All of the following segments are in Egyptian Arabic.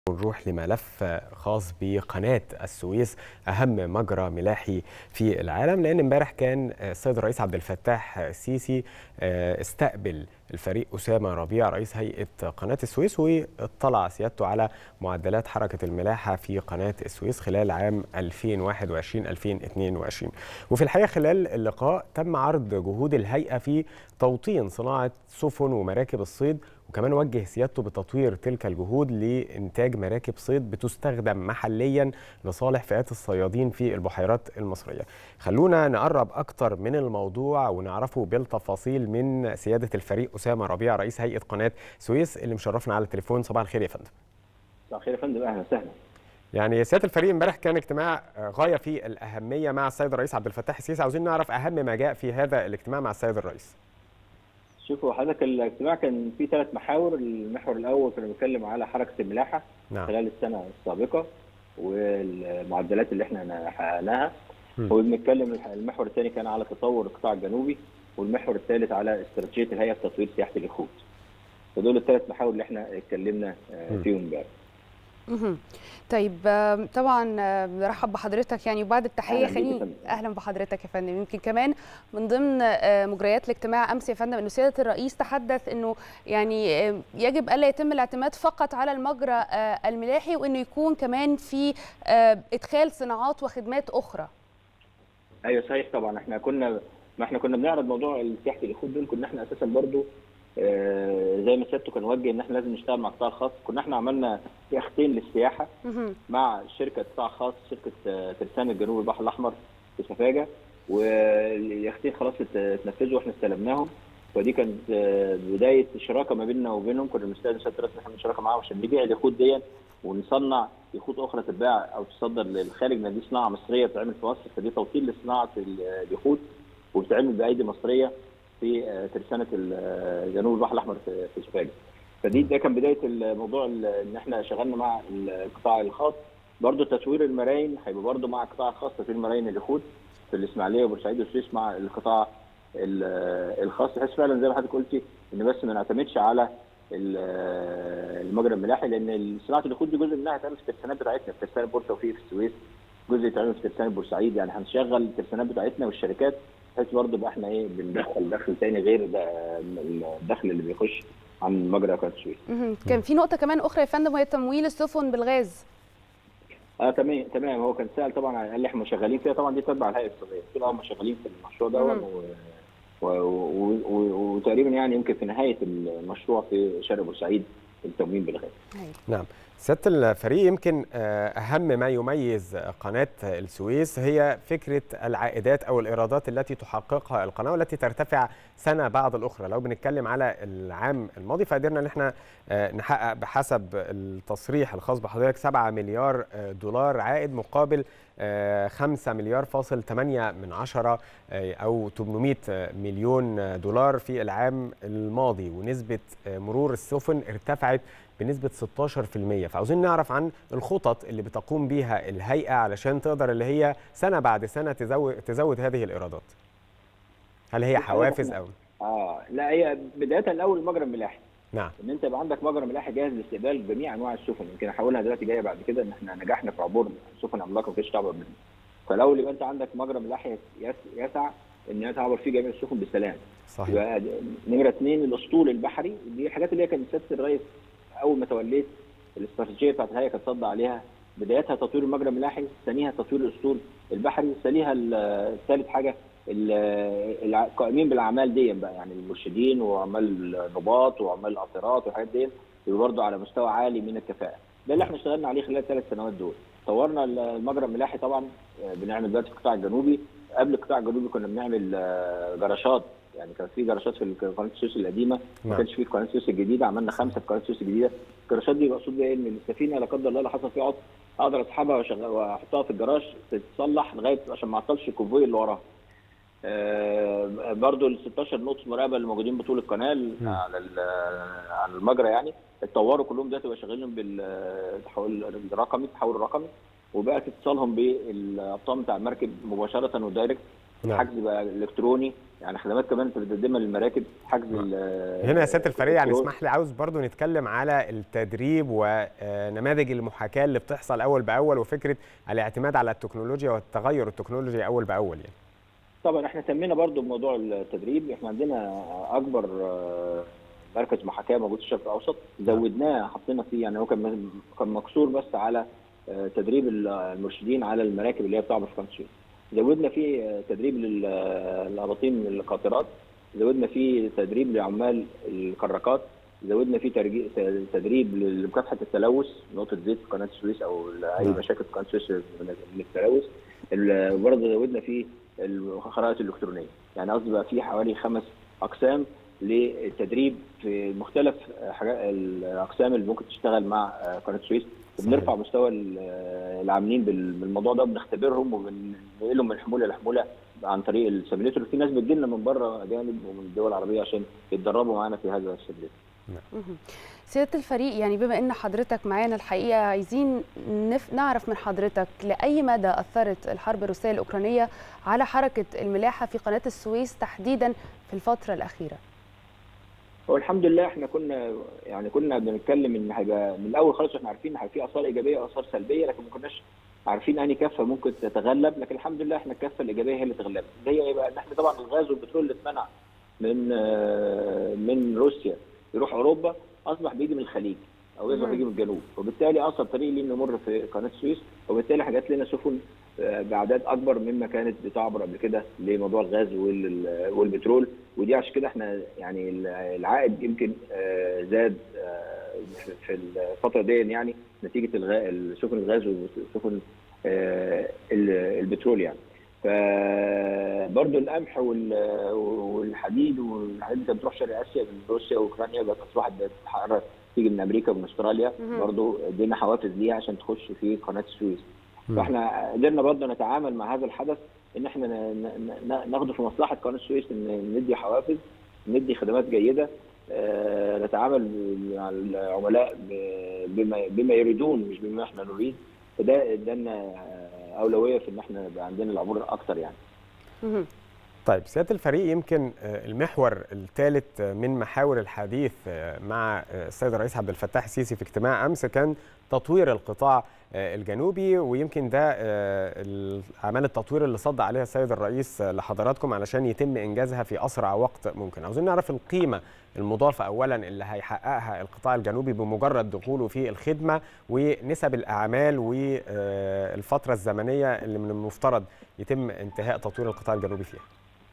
ونروح لملف خاص بقناة السويس أهم مجرى ملاحي في العالم لأن امبارح كان السيد الرئيس عبد الفتاح السيسي استقبل الفريق أسامة ربيع رئيس هيئة قناة السويس واطلع سيادته على معدلات حركة الملاحة في قناة السويس خلال عام 2021-2022 وفي الحقيقة خلال اللقاء تم عرض جهود الهيئة في توطين صناعة سفن ومراكب الصيد وكمان وجه سيادته بتطوير تلك الجهود لإنتاج مراكب صيد بتستخدم محليا لصالح فئات الصيادين في البحيرات المصرية خلونا نقرب أكتر من الموضوع ونعرفه بالتفاصيل من سيادة الفريق أسامة ربيع رئيس هيئة قناة سويس اللي مشرفنا على التليفون صباح الخير يا فندم صباح الخير يا فندم أهلا وسهلا يعني سياده الفريق امبارح كان اجتماع غايه في الاهميه مع السيد الرئيس عبد الفتاح السيسي عاوزين نعرف اهم ما جاء في هذا الاجتماع مع السيد الرئيس شوفوا حضرتك الاجتماع كان فيه ثلاث محاور المحور الاول كنا بنتكلم على حركه الملاحه نعم. خلال السنه السابقه والمعدلات اللي احنا حققناها وبنتكلم المحور الثاني كان على تطور القطاع الجنوبي والمحور الثالث على استراتيجيه الهيئه في تطوير سياحه اليخوت فدول الثلاث محاور اللي احنا اتكلمنا فيهم امبارح طيب طبعا برحب بحضرتك يعني وبعد التحيه خليني اهلا بحضرتك يا فندم يمكن كمان من ضمن مجريات الاجتماع امس يا فندم انه سياده الرئيس تحدث انه يعني يجب الا يتم الاعتماد فقط على المجرى الملاحي وانه يكون كمان في ادخال صناعات وخدمات اخرى ايوه صحيح طبعا احنا كنا ما احنا كنا بنعرض موضوع سياحه اليخوت دول كنا احنا اساسا برضو آه زي ما سيادته كان وجه ان احنا لازم نشتغل مع القطاع الخاص كنا احنا عملنا يختين للسياحه مع شركه قطاع خاص شركه آه ترسانه جنوب البحر الاحمر في سفاجه واليختين خلاص اتنفذوا واحنا استلمناهم فدي كانت آه بدايه شراكه ما بيننا وبينهم كنا بنستخدم سياده الرئيس احنا شراكه معاهم عشان نبيع اليخوت دي ونصنع يخوت اخرى تتباع او تصدر للخارج دي صناعه مصريه بتتعمل في مصر فدي توطين لصناعه اليخوت وبتتعمل بايدي مصريه في ترسانه جنوب البحر الاحمر في سفاجه. فدي ده كان بدايه الموضوع ان احنا شغلنا مع القطاع الخاص برضه تطوير المراين هيبقى برضه مع القطاع الخاص تطوير مراين اليخوت في الاسماعيليه وبورسعيد والسويس مع القطاع الخاص بحيث فعلا زي ما حضرتك قلتي ان بس ما نعتمدش على المجرى الملاحي لان صناعه اليخوت دي جزء منها هتعمل في الترسانات بتاعتنا في ترسانه بور توفيق في السويس جزء يتعمل في ترسانه بورسعيد يعني هنشغل الترسانات بتاعتنا والشركات بحيث برضه يبقى احنا ايه بندخل دخل ثاني غير ده الدخل اللي بيخش عن مجرى قناه السويس. كان في نقطه كمان اخرى يا فندم وهي تمويل السفن بالغاز. اه تمام تمام هو كان سال طبعا قال لي احنا شغالين فيها طبعا دي تبع الهيئه الاقتصاديه قلت له هم شغالين في المشروع ده وتقريبا يعني يمكن في نهايه المشروع في شرق بورسعيد التموين بالغاز. نعم سياده الفريق يمكن اهم ما يميز قناه السويس هي فكره العائدات او الايرادات التي تحققها القناه والتي ترتفع سنه بعد الاخرى لو بنتكلم على العام الماضي فقدرنا ان احنا نحقق بحسب التصريح الخاص بحضرتك 7 مليار دولار عائد مقابل 5 مليار فاصل 8 من عشرة أو 800 مليون دولار في العام الماضي ونسبة مرور السفن ارتفعت بنسبة 16% فعاوزين نعرف عن الخطط اللي بتقوم بيها الهيئة علشان تقدر اللي هي سنة بعد سنة تزود, تزود هذه الإيرادات هل هي حوافز أو اه لا هي بداية الأول المجرى الملاحي نعم ان انت يبقى عندك مجرى ملاحي جاهز لاستقبال جميع انواع السفن يمكن هحولها دلوقتي جايه بعد كده ان احنا نجحنا في عبور سفن عملاقه ما كانتش تعبر منها فالاول يبقى انت عندك مجرى ملاحي يسع ان تعبر فيه جميع السفن بسلام صحيح يبقى نمره اثنين الاسطول البحري دي الحاجات اللي هي كانت سياده الرئيس اول ما توليت الاستراتيجيه بتاعت الهيئه كانت صد عليها بدايتها تطوير المجرى الملاحي ثانيها تطوير الاسطول البحري ثانيها ثالث حاجه القائمين بالاعمال دي بقى يعني المرشدين وعمال النباط وعمال القاطرات والحاجات دي يبقى برضه على مستوى عالي من الكفاءه ده اللي احنا اشتغلنا عليه خلال الثلاث سنوات دول طورنا المجرى الملاحي طبعا بنعمل دلوقتي في القطاع الجنوبي قبل القطاع الجنوبي كنا بنعمل جراشات يعني كان في جراشات في قناه السويس القديمه ما كانش في قناه السويس الجديده عملنا خمسه في قناه السويس الجديده الجراشات دي مقصود بيها ان السفينه لا قدر الله لو حصل فيها عطل اقدر اسحبها واحطها في الجراج تتصلح لغايه عشان ما اعطلش الكونفوي اللي وراها آه برضو ال 16 نقطه مراقبه اللي موجودين بطول القناه على على المجرى يعني اتطوروا كلهم دلوقتي بقى شغالين بالتحول الرقمي التحول الرقمي وبقت اتصالهم بالابطال بتاع المركب مباشره ودايركت الحجز بقى الكتروني يعني خدمات كمان انت بتقدمها للمراكب حجز هنا يا سياده الفريق يعني اسمح لي عاوز برضو نتكلم على التدريب ونماذج المحاكاه اللي بتحصل اول باول وفكره الاعتماد على التكنولوجيا والتغير التكنولوجي اول باول يعني طبعا احنا تمينا برضو بموضوع التدريب احنا عندنا اكبر مركز محاكاه موجود في الشرق الاوسط زودناه حطينا فيه يعني هو كان كان مقصور بس على تدريب المرشدين على المراكب اللي هي بتعبر في قناه السويس زودنا فيه تدريب للاباطيم القاطرات زودنا فيه تدريب لعمال الكراكات زودنا فيه تدريب لمكافحه التلوث نقطه زيت في قناه السويس او اي مشاكل في قناه السويس من التلوث برضه زودنا فيه الخرائط الالكترونيه يعني قصدي بقى في حوالي خمس اقسام للتدريب في مختلف الاقسام اللي ممكن تشتغل مع قناه السويس وبنرفع مستوى العاملين بالموضوع ده وبنختبرهم وبننقلهم من حموله لحموله عن طريق السيميليتور في ناس بتجي لنا من بره اجانب ومن الدول العربيه عشان يتدربوا معانا في هذا السيميليتور. سياده الفريق يعني بما ان حضرتك معانا الحقيقه عايزين نف... نعرف من حضرتك لاي مدى اثرت الحرب الروسيه الاوكرانيه على حركه الملاحه في قناه السويس تحديدا في الفتره الاخيره. هو الحمد لله احنا كنا يعني كنا بنتكلم ان هيبقى من الاول خالص احنا عارفين ان في اثار ايجابيه واثار سلبيه لكن ما كناش عارفين انهي كفه ممكن تتغلب لكن الحمد لله احنا الكفه الايجابيه هي اللي تغلبت اللي هي يبقى ان احنا طبعا الغاز والبترول اللي اتمنع من من روسيا يروح اوروبا اصبح بيجي من الخليج او يصبح بيجي من الجنوب وبالتالي اصلا طريق ليه نمر في قناه السويس وبالتالي حاجات لنا سفن باعداد اكبر مما كانت بتعبر قبل كده لموضوع الغاز والبترول ودي عشان كده احنا يعني العائد يمكن زاد في الفتره دي يعني نتيجه سفن الغاز وسفن البترول يعني فبرضه القمح والحديد والحاجات دي كانت بتروح شرق اسيا من روسيا واوكرانيا بقت اصبحت بتتحرك تيجي من امريكا ومن استراليا برضه ادينا حوافز ليها عشان تخش في قناه السويس فاحنا قدرنا برضه نتعامل مع هذا الحدث ان احنا ناخده في مصلحه قناه السويس ان ندي حوافز ندي خدمات جيده نتعامل مع العملاء بما بما يريدون مش بما احنا نريد فده ادانا اولويه في ان احنا يبقى عندنا العبور اكتر يعني. طيب سياده الفريق يمكن المحور الثالث من محاور الحديث مع السيد الرئيس عبد الفتاح السيسي في اجتماع امس كان تطوير القطاع الجنوبي ويمكن ده اعمال التطوير اللي صد عليها السيد الرئيس لحضراتكم علشان يتم انجازها في اسرع وقت ممكن عاوزين نعرف القيمه المضافه اولا اللي هيحققها القطاع الجنوبي بمجرد دخوله في الخدمه ونسب الاعمال والفتره الزمنيه اللي من المفترض يتم انتهاء تطوير القطاع الجنوبي فيها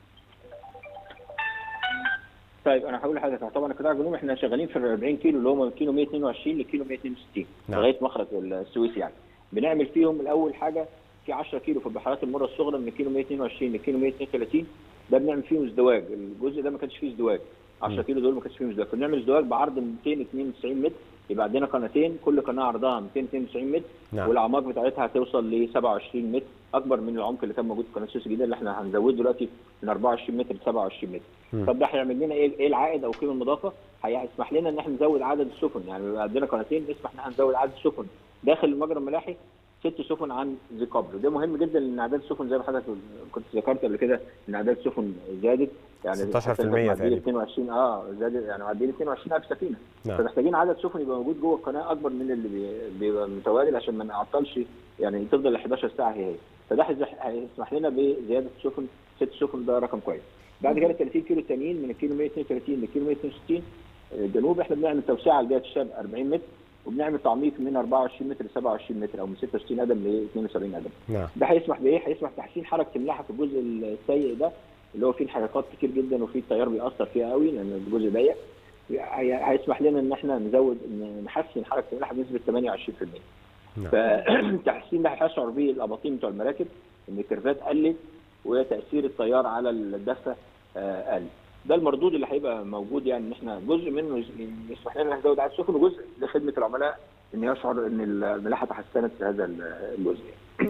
طيب انا هقول لحضرتك طبعا القطاع الجنوبي احنا شغالين في ال 40 كيلو اللي هم من كيلو 122 لكيلو 162 نعم. لغايه مخرج السويس يعني بنعمل فيهم الاول حاجه في 10 كيلو في البحيرات المره الصغرى من كيلو 122 لكيلو 132 ده بنعمل فيهم ازدواج الجزء ده ما كانش فيه ازدواج 10 كيلو دول ما كانش فيهم ازدواج فبنعمل ازدواج بعرض 292 متر يبقى عندنا قناتين كل قناه عرضها 292 متر نعم. والاعماق بتاعتها هتوصل ل 27 متر اكبر من العمق اللي كان موجود في قناه السويس الجديده اللي احنا هنزوده دلوقتي من 24 متر ل 27 متر طب ده هيعمل لنا ايه ايه العائد او القيمه المضافه؟ هيسمح لنا ان احنا نزود عدد السفن يعني بيبقى عندنا قناتين يسمح ان احنا نزود عدد السفن داخل المجرى الملاحي ست سفن عن ذي قبل وده مهم جدا لان اعداد السفن زي ما حضرتك كنت ذكرت قبل كده ان اعداد السفن زادت يعني 16% تقريبا 22 اه زادت يعني معديين 22000 سفينه نعم. فمحتاجين عدد سفن يبقى موجود جوه القناه اكبر من اللي بيبقى متواجد عشان ما نعطلش يعني تفضل ال 11 ساعه هي هي فده هيسمح لنا بزياده السفن ست سفن ده رقم كويس بعد كده 30 كيلو التانيين من الكيلو 132 للكيلو 162 الجنوب احنا بنعمل توسعه لجهه الشرق 40 متر وبنعمل تعميق من 24 متر ل 27 متر او من 66 قدم ل 72 قدم. نعم. ده هيسمح بايه؟ هيسمح بتحسين حركه الملاحه في الجزء السيء ده اللي هو فيه انحرافات كتير جدا وفيه التيار بيأثر فيها قوي لان الجزء ضيق. هيسمح لنا ان احنا نزود نحسن حركه الملاحه بنسبه 28%. نعم. فالتحسين ده هيشعر به الاباطيم بتوع المراكب ان الكيرفات قلت وتاثير التيار على الدفه قل. ده المردود اللي هيبقى موجود يعني ان احنا جزء منه يسمح لنا نزود عدد السفن وجزء لخدمه العملاء ان يشعر ان الملاحه تحسنت في هذا الجزء.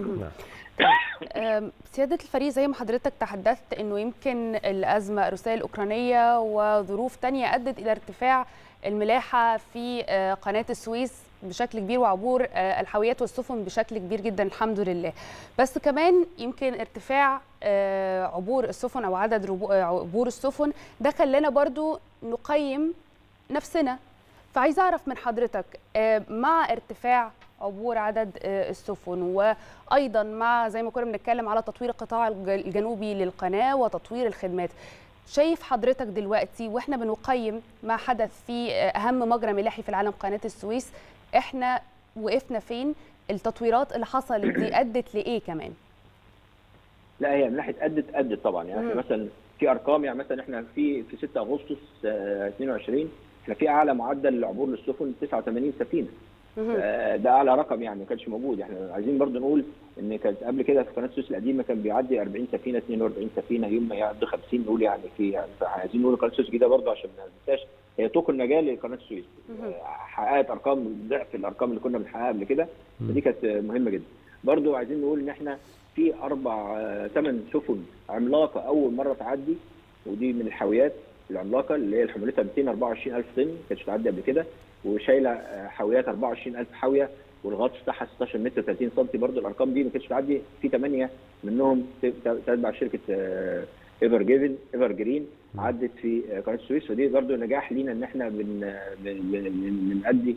سيادة الفريق زي ما حضرتك تحدثت انه يمكن الازمة الروسية الاوكرانية وظروف تانية ادت الى ارتفاع الملاحة في قناة السويس بشكل كبير وعبور الحاويات والسفن بشكل كبير جدا الحمد لله بس كمان يمكن ارتفاع عبور السفن او عدد عبور السفن ده خلانا برضو نقيم نفسنا فعايزه اعرف من حضرتك مع ارتفاع عبور عدد السفن وايضا مع زي ما كنا بنتكلم على تطوير القطاع الجنوبي للقناه وتطوير الخدمات شايف حضرتك دلوقتي واحنا بنقيم ما حدث في اهم مجرى ملاحي في العالم قناه السويس احنا وقفنا فين التطويرات اللي حصلت دي ادت لايه كمان لا هي من ناحيه ادت ادت طبعا يعني احنا مثلا في ارقام يعني مثلا احنا في في 6 اغسطس 22 احنا في اعلى معدل لعبور للسفن 89 سفينه ده اعلى رقم يعني ما كانش موجود احنا عايزين برضو نقول ان كانت قبل كده في قناه السويس القديمه كان بيعدي 40 سفينه 42 سفينه يوم ما يعدي 50 نقول يعني في يعني عايزين نقول قناه السويس الجديده برضو عشان ما ننساش هي طوق النجاه لقناه السويس حققت ارقام ضعف الارقام اللي كنا بنحققها قبل كده فدي كانت مهمه جدا برضو عايزين نقول ان احنا في اربع ثمان سفن عملاقه اول مره تعدي ودي من الحاويات العملاقه اللي هي حمولتها 224000 طن ما كانتش تعدي قبل كده وشايله حاويات 24000 حاويه والغطس بتاعها 16 متر 30 سم برضه الارقام دي ما كانتش تعدي في ثمانيه منهم تتبع شركه ايفر جيفن ايفر جرين عدت في قناه السويس فدي برضه نجاح لينا ان احنا بن بنأدي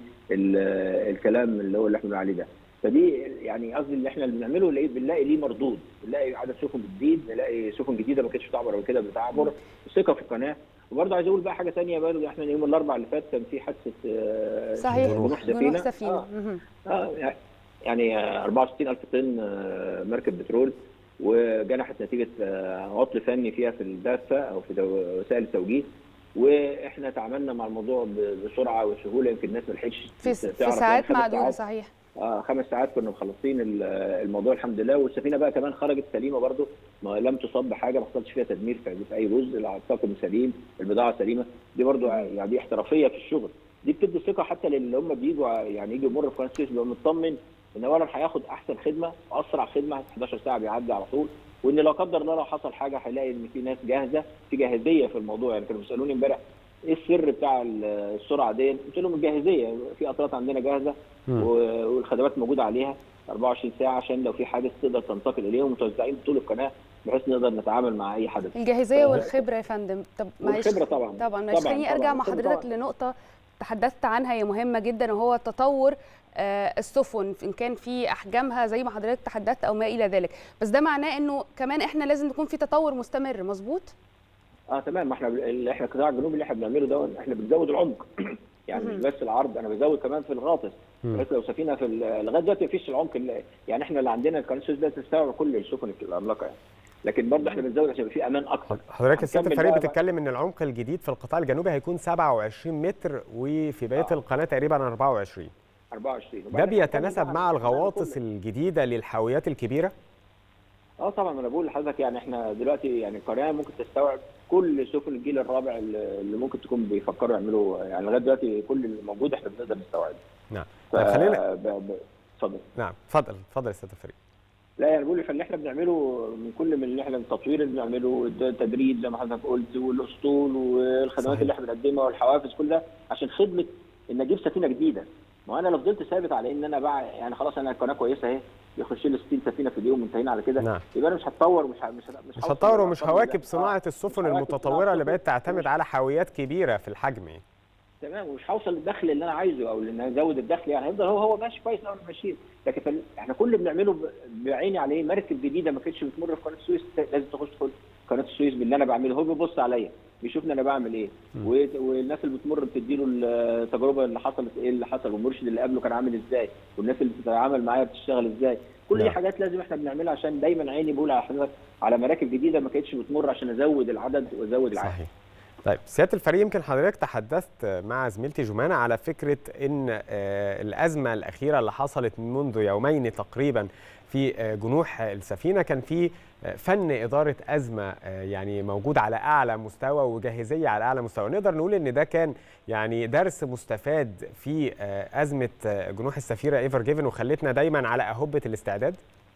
الكلام اللي هو اللي احنا بنقول عليه ده فدي يعني قصدي اللي احنا اللي بنعمله بنلاقي ليه مردود بنلاقي عدد سفن بتزيد بنلاقي سفن جديده ما كانتش بتعبر قبل كده بتعبر الثقه في القناه وبرضه عايز اقول بقى حاجه ثانيه برضه احنا يوم الاربعاء اللي فات كان في حادثه صحيح جنوح سفينه, سفينة. آه. آه يعني 64000 طن مركب بترول وجنحت نتيجه عطل فني فيها في الدفه او في وسائل التوجيه واحنا تعاملنا مع الموضوع بسرعه وسهوله يمكن الناس ما لحقتش في, في ساعات معدوده صحيح اه خمس ساعات كنا مخلصين الموضوع الحمد لله والسفينه بقى كمان خرجت سليمه برضه ما لم تصاب بحاجه ما حصلش فيها تدمير في اي جزء الطاقم سليم البضاعه سليمه دي برضه يعني دي احترافيه في الشغل دي بتدي ثقه حتى للي هم بيجوا يعني يجوا يمروا في قناه السويس بيبقى مطمن ان اولا هياخد احسن خدمه اسرع خدمه 11 ساعه بيعدي على طول وان لا قدر الله لو حصل حاجه هيلاقي ان في ناس جاهزه في جاهزيه في الموضوع يعني كانوا بيسالوني امبارح ايه السر بتاع السرعه دي؟ قلت لهم الجاهزيه في قطارات عندنا جاهزه والخدمات موجوده عليها 24 ساعه عشان لو في حادث تقدر تنتقل اليهم متوزعين طول القناه بحيث نقدر نتعامل مع اي حدث. الجاهزيه والخبره يا فندم طب معلش والخبره طبعا طبعا معلش خليني ارجع مع حضرتك لنقطه تحدثت عنها هي مهمه جدا وهو تطور السفن ان كان في احجامها زي ما حضرتك تحدثت او ما الى ذلك بس ده معناه انه كمان احنا لازم نكون في تطور مستمر مظبوط اه تمام ما احنا اللي احنا القطاع الجنوبي اللي احنا بنعمله ده احنا بنزود العمق يعني مش بس العرض انا بزود كمان في الغاطس بحيث لو سفينه في لغايه دلوقتي مفيش العمق اللي يعني احنا اللي عندنا قناه السويس ده تستوعب كل السفن العملاقه يعني لكن برضه احنا بنزود عشان يبقى في امان اكثر حضرتك السيد الفريق بتتكلم ان العمق الجديد في القطاع الجنوبي هيكون 27 متر وفي بقيه آه. القناه تقريبا 24 24 ده بيتناسب مع الغواطس الجديده للحاويات الكبيره اه طبعا انا بقول لحضرتك يعني احنا دلوقتي يعني القناه ممكن تستوعب كل سفن الجيل الرابع اللي ممكن تكون بيفكروا يعملوا يعني لغايه دلوقتي كل اللي موجود احنا بنقدر نستوعبه. نعم ف... خلينا اتفضل نعم اتفضل اتفضل يا استاذ الفريق. لا يعني بقول فاللي احنا بنعمله من كل من اللي احنا التطوير اللي بنعمله التدريب زي ما حضرتك قلت والاسطول والخدمات صحيح. اللي احنا بنقدمها والحوافز كل ده عشان خدمه ان اجيب سفينه جديده ما انا لو فضلت ثابت على ان انا بقى يعني خلاص انا القناه كويسه اهي يخش لي 60 سفينه في اليوم منتهينا على كده نعم. يبقى انا مش هتطور مش مش مش, مش هتطور ومش هواكب صناعه السفن المتطوره اللي بقت تعتمد على حاويات كبيره في الحجم تمام ومش هوصل للدخل اللي انا عايزه او ان ازود الدخل يعني هيفضل هو هو ماشي كويس لو ماشيين لكن فل... احنا كل اللي بنعمله بعيني عليه مركب جديده ما كانتش بتمر في قناه السويس لازم تخش تدخل قناه السويس باللي انا بعمله هو بيبص عليا بيشوفني انا بعمل ايه و... والناس اللي بتمر بتديله التجربه اللي حصلت ايه اللي حصل والمرشد اللي قبله كان عامل ازاي والناس اللي بتتعامل معايا بتشتغل ازاي كل دي حاجات لازم احنا بنعملها عشان دايما عيني بقول على حضرتك على مراكب جديده ما كانتش بتمر عشان ازود العدد وازود العدد صحيح طيب سياده الفريق يمكن حضرتك تحدثت مع زميلتي جمانه على فكره ان الازمه الاخيره اللي حصلت منذ يومين تقريبا في جنوح السفينه كان في فن اداره ازمه يعني موجود على اعلى مستوى وجاهزيه على اعلى مستوى نقدر نقول ان ده كان يعني درس مستفاد في ازمه جنوح السفيره ايفر جيفن وخلتنا دايما على اهبه الاستعداد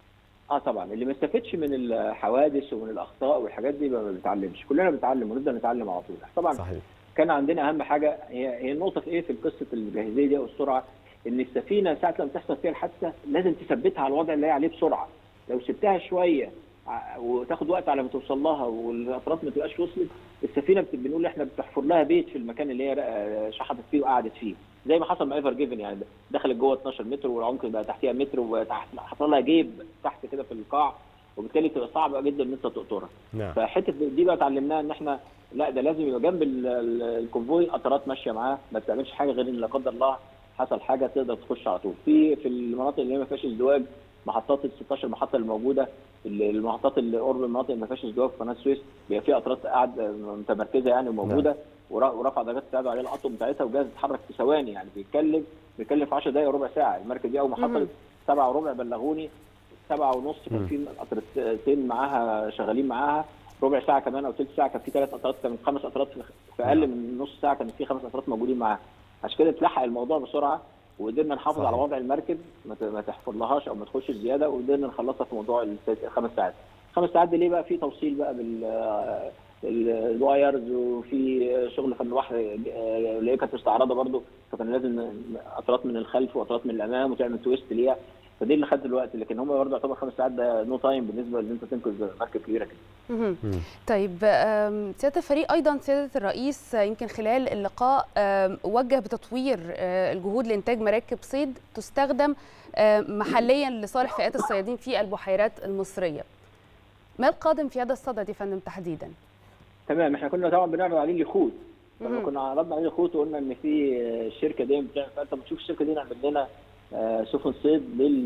اه طبعا اللي ما استفادش من الحوادث ومن الاخطاء والحاجات دي ما بنتعلمش كلنا بنتعلم ونفضل نتعلم على طول طبعا صحيح. كان عندنا اهم حاجه هي هي النقطه في ايه في قصه الجاهزيه دي او السرعه ان السفينه ساعه لما تحصل فيها الحادثه لازم تثبتها على الوضع اللي هي عليه بسرعه لو سبتها شويه وتاخد وقت على ما توصل لها والاطراف ما تبقاش وصلت السفينه بنقول احنا بتحفر لها بيت في المكان اللي هي شحطت فيه وقعدت فيه زي ما حصل مع ايفر جيفن يعني دخلت جوه 12 متر والعمق بقى تحتها متر وحصل لها جيب تحت كده في القاع وبالتالي تبقى صعبه جدا ان انت تقطرها نعم. فحته دي بقى اتعلمناها ان احنا لا ده لازم يبقى جنب الكونفوي قطرات ماشيه معاه ما تعملش حاجه غير ان لا قدر الله حصل حاجه تقدر تخش على طول في في المناطق اللي هي ما فيهاش ازدواج محطات ال 16 محطه اللي موجوده المحطات اللي قرب المناطق اللي ما فيهاش ازدواج في قناه السويس بيبقى فيها قطارات قاعد متمركزه يعني وموجوده ورفع درجات التعادل عليها الاطقم بتاعتها وجاهز تتحرك في ثواني يعني بيتكلم بيتكلم في 10 دقائق وربع ساعه المركب دي اول ما حصلت سبعة وربع بلغوني سبعة ونص كان في قطرتين معاها شغالين معاها ربع ساعه كمان او ثلث ساعه كان في ثلاث قطرات كان خمس قطرات في اقل من نص ساعه كان في خمس قطرات موجودين معاها عشان كده اتلحق الموضوع بسرعه وقدرنا نحافظ صحيح. على وضع المركب ما تحفرلهاش او ما تخش زياده وقدرنا نخلصها في موضوع الخمس ساعات. الخمس ساعات دي ليه بقى في توصيل بقى بال الوايرز وفي شغل فن البحر اللي هي كانت مستعرضه برضه فكان لازم قطرات من الخلف وقطرات من الامام وتعمل تويست ليها فدي اللي خد الوقت لكن هم برضه يعتبر خمس ساعات ده نو تايم بالنسبه ان انت تنقذ مركب كبيره كده. طيب سياده الفريق ايضا سياده الرئيس يمكن خلال اللقاء وجه بتطوير الجهود لانتاج مراكب صيد تستخدم محليا لصالح فئات الصيادين في البحيرات المصريه. ما القادم في هذا الصدد يا فندم تحديدا؟ تمام احنا كنا طبعا بنعرض عليه اليخوت لما كنا عرضنا عليه اليخوت وقلنا ان في الشركه دي بتعمل فانت بتشوف الشركه دي نعمل لنا سفن صيد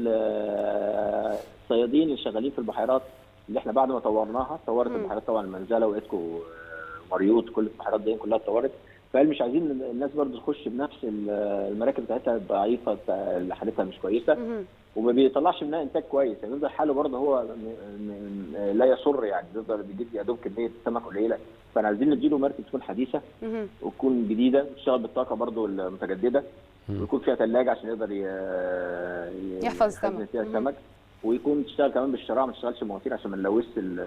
للصيادين اللي شغالين في البحيرات اللي احنا بعد ما طورناها طورت البحيرات طبعا المنزله واتكو ومريوط كل البحيرات دي كلها اتطورت فقال مش عايزين الناس برضه تخش بنفس المراكب بتاعتها ضعيفه اللي حالتها مش كويسه وما بيطلعش منها انتاج كويس يعني بيفضل حاله برضه هو لا يسر يعني بيفضل بيجيب يا دوب كميه سمك قليله فانا عايزين نديله مركب تكون حديثه وتكون جديده تشتغل بالطاقه برضه المتجدده ويكون فيها ثلاجه عشان يقدر يحفظ السمك فيها السمك ويكون تشتغل كمان بالشراع ما تشتغلش مواتير عشان ما نلوثش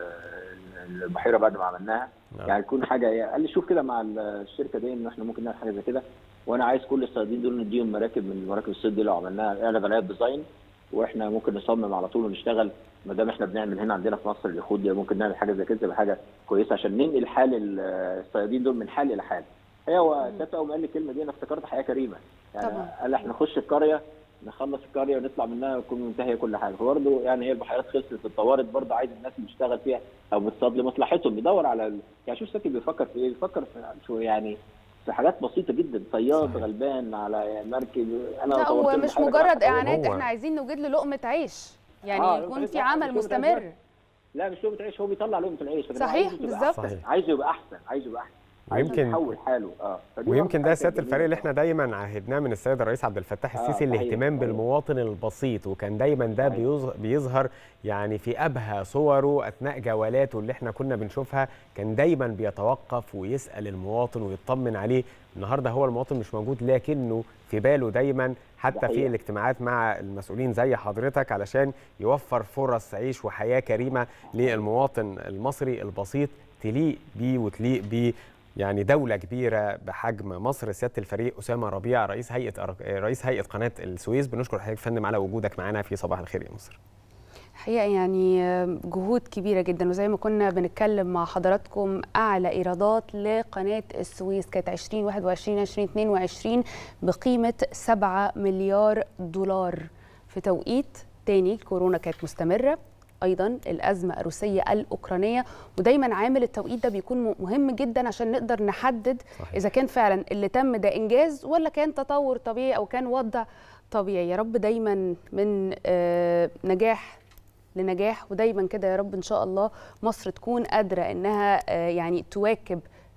البحيره بعد ما عملناها نعم. يعني تكون حاجه قال لي شوف كده مع الشركه دي ان احنا ممكن نعمل حاجه زي كده وانا عايز كل الصيادين دول نديهم مراكب من مراكب الصيد دي لو عملناها اعرض عليها الديزاين واحنا ممكن نصمم على طول ونشتغل ما دام احنا بنعمل هنا عندنا في مصر اليخوت دي ممكن نعمل حاجه زي كده تبقى حاجه كويسه عشان ننقل حال الصيادين دول من حال الى حال هي هو ساعتها اول ما قال لي الكلمه دي انا افتكرت حياه كريمه يعني طبعا. قال احنا نخش القريه نخلص القريه ونطلع منها وتكون منتهيه كل حاجه فبرضه يعني هي البحيرات خلصت اتطورت برضه عايز الناس اللي بتشتغل فيها او بتصطاد لمصلحتهم بيدور على ال... يعني شوف ساكي بيفكر في ايه؟ بيفكر في شو يعني في حاجات بسيطه جدا صياد غلبان على مركب انا لا هو مش مجرد اعانات احنا عايزين نوجد له لقمه عيش يعني آه يكون في عمل مستمر لا مش لقمه عيش هو بيطلع لقمه العيش صحيح بالظبط عايزه يبقى احسن عايزه يبقى احسن ويمكن يحول حاله اه ويمكن ده سياده الفريق اللي احنا دايما عهدناه من السيد الرئيس عبد الفتاح السيسي آه الاهتمام بالمواطن البسيط وكان دايما ده بيظهر يعني في ابهى صوره اثناء جولاته اللي احنا كنا بنشوفها كان دايما بيتوقف ويسال المواطن ويطمن عليه النهارده هو المواطن مش موجود لكنه في باله دايما حتى في الاجتماعات مع المسؤولين زي حضرتك علشان يوفر فرص عيش وحياه كريمه للمواطن المصري البسيط تليق بيه وتليق بيه يعني دولة كبيرة بحجم مصر سيادة الفريق أسامة ربيع رئيس هيئة رئيس هيئة قناة السويس بنشكر حضرتك فندم على وجودك معنا في صباح الخير يا مصر. حقيقة يعني جهود كبيرة جدا وزي ما كنا بنتكلم مع حضراتكم أعلى إيرادات لقناة السويس كانت 2021 2022 بقيمة 7 مليار دولار في توقيت تاني كورونا كانت مستمرة ايضا الازمه الروسيه الاوكرانيه ودايما عامل التوقيت ده بيكون مهم جدا عشان نقدر نحدد صحيح. اذا كان فعلا اللي تم ده انجاز ولا كان تطور طبيعي او كان وضع طبيعي يا رب دايما من آه نجاح لنجاح ودايما كده يا رب ان شاء الله مصر تكون قادره انها آه يعني تواكب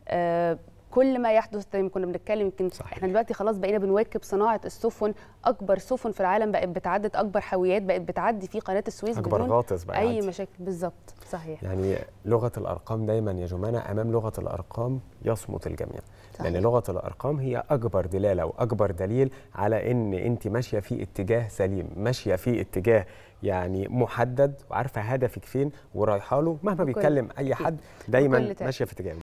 آه كل ما يحدث زي ما كنا بنتكلم يمكن احنا دلوقتي خلاص بقينا بنواكب صناعه السفن اكبر سفن في العالم بقت بتعدي اكبر حاويات بقت بتعدي في قناه السويس اكبر غاطس بقى اي عادي. مشاكل بالظبط صحيح يعني لغه الارقام دايما يا جمانه امام لغه الارقام يصمت الجميع صحيح. لان لغه الارقام هي اكبر دلاله واكبر دليل على ان انت ماشيه في اتجاه سليم ماشيه في اتجاه يعني محدد وعارفه هدفك فين ورايحه له مهما بيتكلم اي حد دايما ماشيه في اتجاه